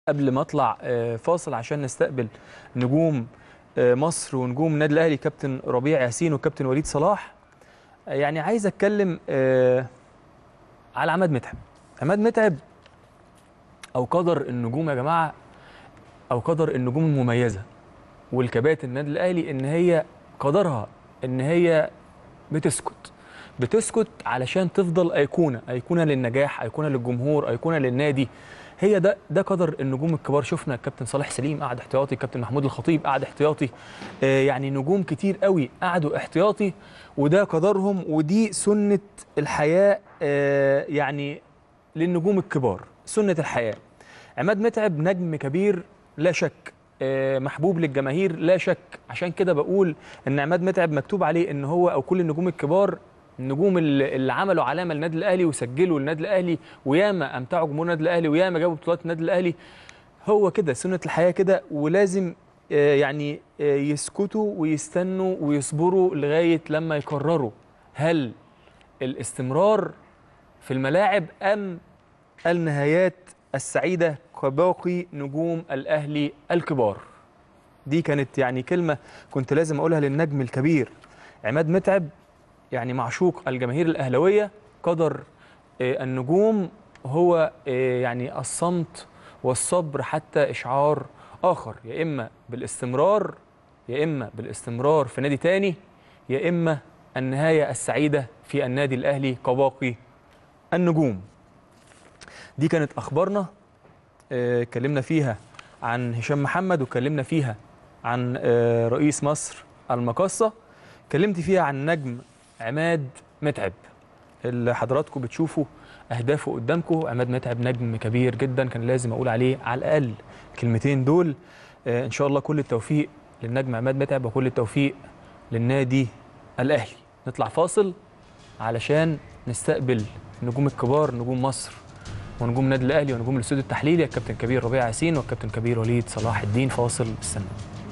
قبل ما اطلع آه، فاصل عشان نستقبل نجوم آه، مصر ونجوم النادي الاهلي كابتن ربيع ياسين وكابتن وليد صلاح آه، يعني عايز اتكلم آه، على عماد متعب عماد متعب او قدر النجوم يا جماعه او قدر النجوم المميزه والكباتن النادي الاهلي ان هي قدرها ان هي بتسكت بتسكت علشان تفضل ايقونه ايقونه للنجاح ايقونه للجمهور ايقونه للنادي هي ده ده قدر النجوم الكبار شفنا الكابتن صالح سليم قعد احتياطي الكابتن محمود الخطيب قعد احتياطي آه يعني نجوم كتير قوي قعدوا احتياطي وده قدرهم ودي سنه الحياه آه يعني للنجوم الكبار سنه الحياه عماد متعب نجم كبير لا شك آه، محبوب للجماهير لا شك عشان كده بقول ان عماد متعب مكتوب عليه ان هو او كل النجوم الكبار النجوم اللي اللي عملوا علامه للنادي الاهلي وسجلوا للنادي الاهلي وياما امتعوا جمهور النادي الاهلي وياما جابوا بطولات النادي الاهلي هو كده سنه الحياه كده ولازم آه، يعني آه، يسكتوا ويستنوا ويصبروا لغايه لما يقرروا هل الاستمرار في الملاعب ام النهايات السعيده كباقي نجوم الاهلي الكبار دي كانت يعني كلمه كنت لازم اقولها للنجم الكبير عماد متعب يعني معشوق الجماهير الاهلاويه قدر آه، النجوم هو آه، يعني الصمت والصبر حتى اشعار اخر يا اما بالاستمرار يا اما بالاستمرار في نادي تاني يا اما النهايه السعيده في النادي الاهلي كباقي النجوم دي كانت اخبارنا آه، اتكلمنا فيها عن هشام محمد واتكلمنا فيها عن آه، رئيس مصر المقاصة اتكلمت فيها عن نجم عماد متعب اللي حضراتكم بتشوفوا اهدافه قدامكم عماد متعب نجم كبير جدا كان لازم اقول عليه على الاقل كلمتين دول آه، ان شاء الله كل التوفيق للنجم عماد متعب وكل التوفيق للنادي الاهلي نطلع فاصل علشان نستقبل النجوم الكبار نجوم مصر ونجوم النادي الاهلي ونجوم الاستوديو التحليلي الكابتن كبير ربيع ياسين والكابتن كبير وليد صلاح الدين فاصل استنى